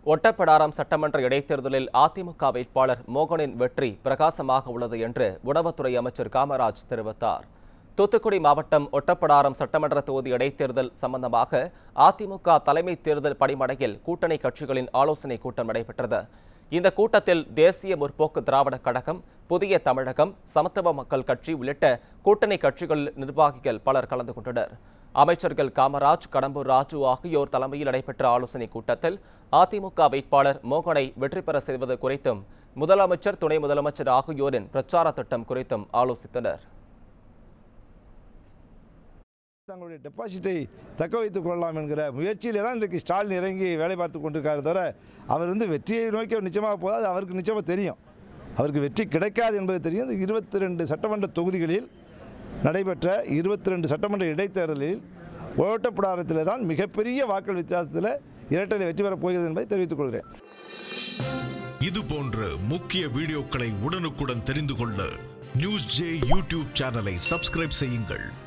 ஒட்டப்பிடாரம் சட்டமன்ற இடைத்தேர்தலில் அதிமுக வேட்பாளர் மோகனின் வெற்றி பிரகாசமாக உள்ளது என்று உணவுத்துறை அமைச்சர் காமராஜ் தெரிவித்தார் தூத்துக்குடி மாவட்டம் ஒட்டப்பிடாரம் சட்டமன்ற தொகுதி இடைத்தேர்தல் சம்பந்தமாக அதிமுக தலைமை தேர்தல் பணிமனையில் கூட்டணி கட்சிகளின் ஆலோசனை கூட்டம் நடைபெற்றது இந்த கூட்டத்தில் தேசிய முற்போக்கு திராவிட கழகம் புதிய தமிழகம் சமத்துவ மக்கள் கட்சி உள்ளிட்ட கூட்டணி கட்சிகள் நிர்வாகிகள் பலர் கலந்து கொண்டனர் அமைச்சர்கள் காமராஜ் கடம்பூர் ராஜு ஆகியோர் தலைமையில் நடைபெற்ற ஆலோசனைக் கூட்டத்தில் அதிமுக வேட்பாளர் மோகனை வெற்றி பெற செய்வது குறித்தும் முதலமைச்சர் துணை முதலமைச்சர் ஆகியோரின் பிரச்சார திட்டம் குறித்தும் ஆலோசித்தனர் தங்களுடைய டெபாசிட்டை தக்க வைத்துக் கொள்ளலாம் என்கிற முயற்சியிலே தான் இன்றைக்கு ஸ்டாலின் இறங்கி வேலை பார்த்து கொண்டிருக்காரு தவிர அவர் வந்து வெற்றியை நோக்கி அவர் நிச்சயமாக போதாது அது அவருக்கு நிச்சயமாக தெரியும் அவருக்கு வெற்றி கிடைக்காது என்பது தெரியும் இந்த இருபத்தி ரெண்டு சட்டமன்ற தொகுதிகளில் நடைபெற்ற இருபத்தி ரெண்டு சட்டமன்ற இடைத்தேர்தலில் ஓட்டப்பிடாரத்தில் தான் மிகப்பெரிய வாக்கள் வித்தியாசத்தில் இரட்டையில் வெற்றி பெறப் போகிறது என்பதை தெரிவித்துக் கொள்கிறேன் இது போன்ற முக்கிய வீடியோக்களை உடனுக்குடன் தெரிந்து கொள்ள நியூஸ் ஜே யூடியூப் சேனலை சப்ஸ்கிரைப் செய்யுங்கள்